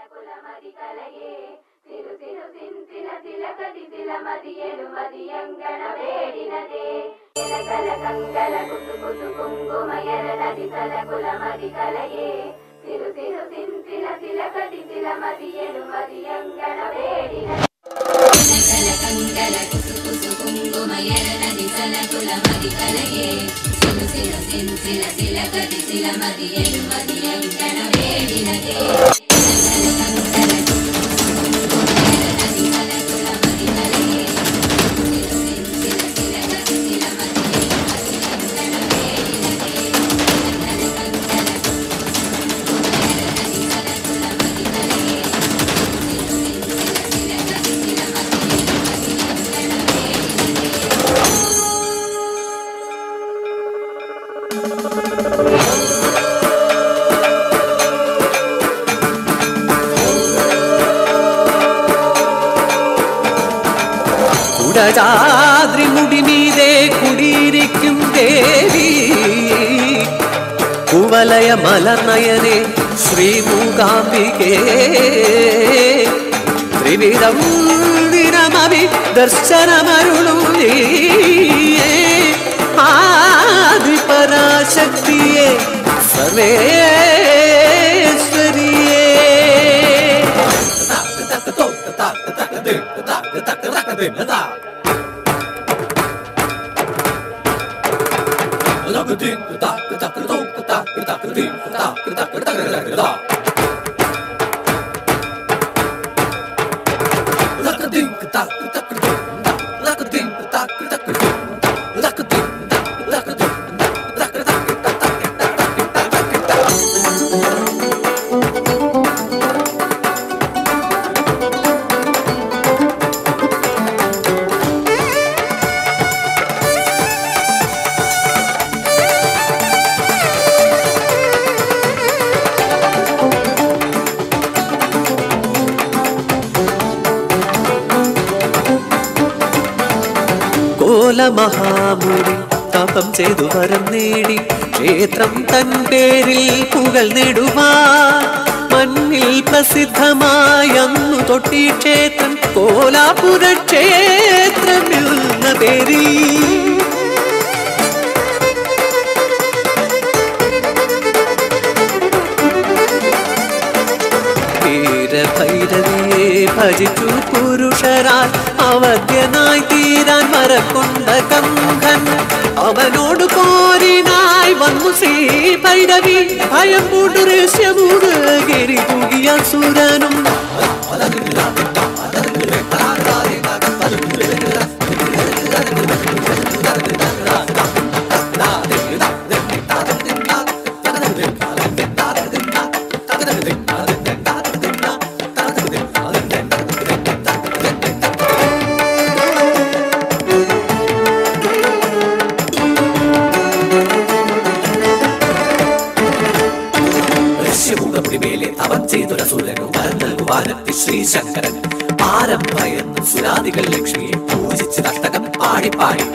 കുടജാദ്രി മുടിമീതെ കുടിയിരിക്കും ദേവി കുവലയ മലർനയനെ ശ്രീമൂകാംബികേ ത്രിവിധം ദിനമവി ദർശനമരുളും നീയേ ആദിപരാശക്തിയെ സർവേശ്വരിയേ കോലമഹാമുനി തപം ചെയ്തു വരം നേടി ക്ഷേത്രം തൻ പേരിൽ പുകൾ നേടുവാൻ മണ്ണിൽ പ്രസിദ്ധമായന്നു തൊട്ടി ക്ഷേത്രം കോലാപുര ക്ഷേത്രം എന്ന പേരിൽ വീരഭൈരവിയെ ഭജിച്ചു പുരുഷരാൽ അവധ്യനായി തീരാൻ മരക്കൊണ്ട കംഘൻ അവനോട് പോരിനായി വന്നു ശ്രീ ഭൈരവി ഭയം പൂണ്ടു രഹസ്യമൂട് ഗിരി തൂകിയ സുരനും ഋഷ്യമുഖമുടിമേലെ തവം ചെയ്തൊരസുരനു വരം നൽകുവാനെത്തി ശ്രീശങ്കരൻ ആരം ഭയന്ന് സുരാദികൾ ലക്ഷ്മിയെ പൂജിച്ച് നർത്തകം പാടിപ്പാടി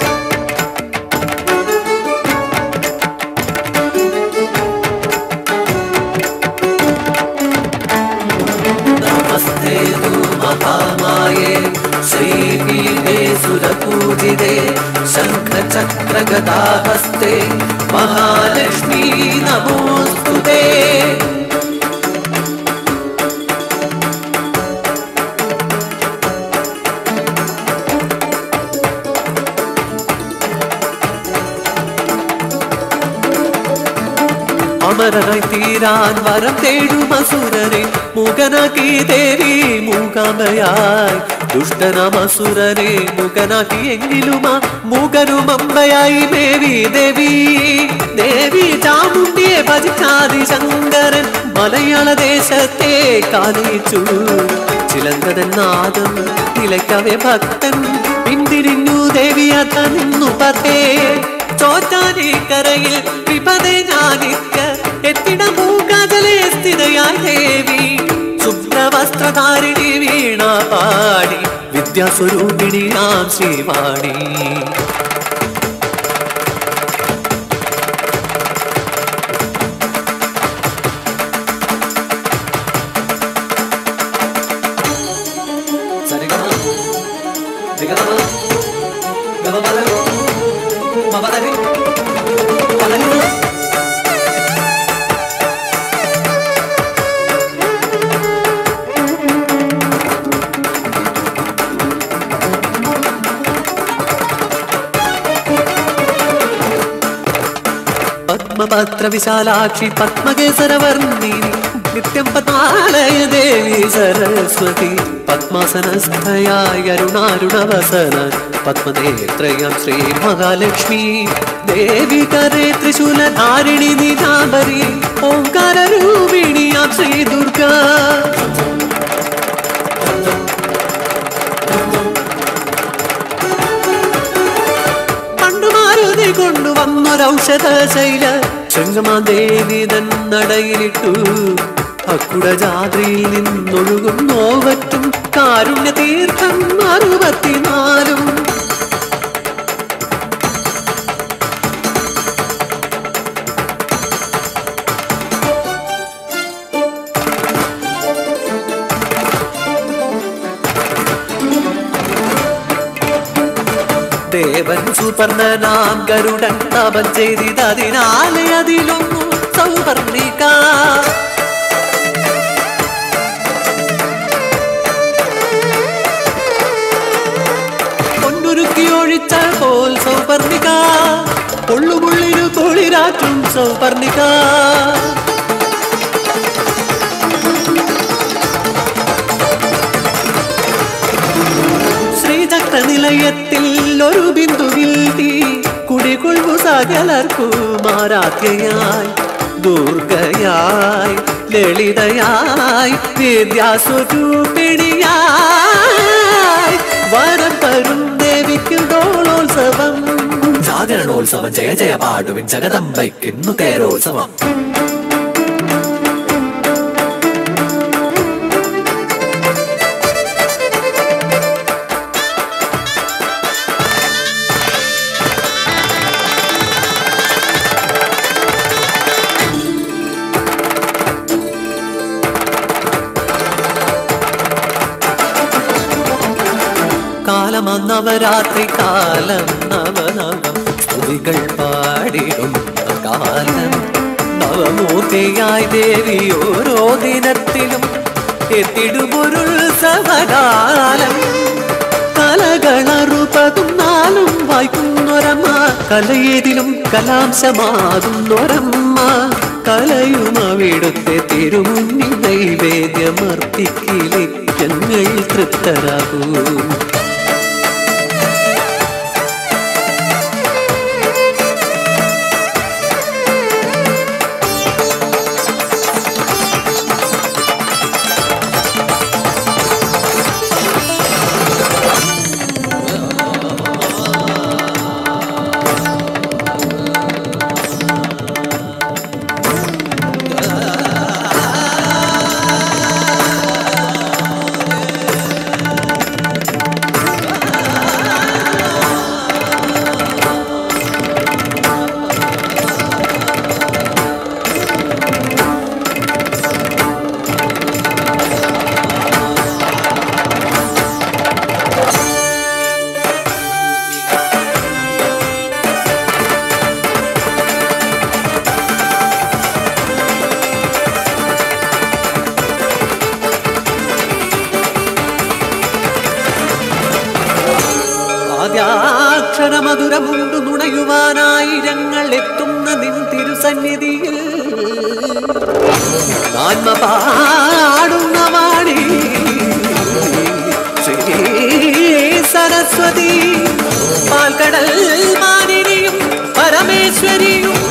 നമസ്തേ മഹാമായേ ശ്രീപീഠേ സുരപൂജിതേ ശംഖചക്രഗദാഹസ്തേ മഹാലക്ഷ്മീ നമോസ്തുതേ അമരനായി തീരാൻ വരം തേടും അസുരനെ മുഖനാക്കി ദേവി മൂകാംബയായി ദുഷ്ടനാം അസുരനെ മുഖനാക്കി എങ്കിലും ആ മൂകനും അമ്പയായി ദേവി ദേവി ദേവി ചാമുണ്ടിയെ ഭജിച്ചാതി ശങ്കരൻ മലയാള ദേശത്തെ കാലിച്ചു ചിലങ്കതൻ നാദം നിലയ്ക്കവെ ഭക്തൻ പിന്തിരിഞ്ഞു ദേവിയത നിന്നു പത്തേ ചോറ്റാനിക്കരയിൽ വിപതെ ഞാനിക്ക എത്തിട മൂകാജലെ സ്ഥിതയായ ദേവി ശുഭ്രവസ്ത്രധാരിണി വീണ പാടി വിദ്യാസ്വരൂപിണി നാം ശ്രീവാണി പത്മപത്ര വിശാലാക്ഷി പത്മകേസരവർണ്ണി നിത്യം പത്മാലയ ദേവി സരസ്വതി പത്മാസനസ്ഥയായ അരുണാരുണവസന പത്മനേത്രയം ശ്രീ മഹാലക്ഷ്മി ദേവി കരേ ത്രിശൂലധാരിണി നീതാംബരി ഓംകാര രൂപിണിയാം ശ്രീ ദുർഗ പണ്ടുമാരുതി കൊണ്ടുവന്നൊരൗഷധ ശൈല ശൃംഗമാദേവി തൻ നടയിലിട്ടു അക്കുട ജാദ്രിയിൽ നിന്നൊഴുകും നോവറ്റും കാരുണ്യ തീർത്ഥം അറുപത്തിനാലും ദേവൻ സുപർണനാം ഗരുഡൻ തപം ചെയ്തിതതിനാലെ അതിലൊന്നു സൗവർണിക പൊന്നുരുക്കി ഒഴിച്ച പോൽ സൗവർണിക പൊള്ളുമുള്ളിനു കുളിരാറ്റും സൗവർണിക ശ്രീചക്ര നിലയത്തിൽ ഒരു ബിന്ദുവിൽ തീ കുടികൊള്ളു സകലർക്കുമാരാധ്യയായി ദുർഗയായി ലളിതയായി വിദ്യാസ്വരൂപിണിയായി വരം തരും ദേവിക്ക് ഡോളോത്സവം ജാഗരണോത്സവം ജയ ജയ പാടുവിൻ ജഗദമ്പയ്ക്കിന്നു തേരോത്സവം കാലമാം നവരാത്രി കാലം നവനവം സ്തുതികൾ പാടിടുന്ന കാലം നവമൂർത്തിയായി ദേവി ഓരോ ദിനത്തിലും എത്തിടുമൊരുത്സവകാലം കലകളറുപതും നാളും വായിക്കുന്നൊരമ്മ കലയേതിലും കലാംശമാകുന്നൊരമ്മ കലയും അവിടുത്തെ തിരുമുന്നിൽ നൈവേദ്യമർപ്പിക്കിലെ ഞങ്ങൾ തൃപ്തരാകൂ ആദ്യാക്ഷരമധുരമുണ്ടു നുണയുവാനായിരങ്ങൾ എത്തുന്ന നിൻ തിരുസന്നിധിയിൽ നാന്മ പാടുന്ന വാണി ശ്രീ സരസ്വതി പാൽക്കടൽ മാനിനിയും പരമേശ്വരിയും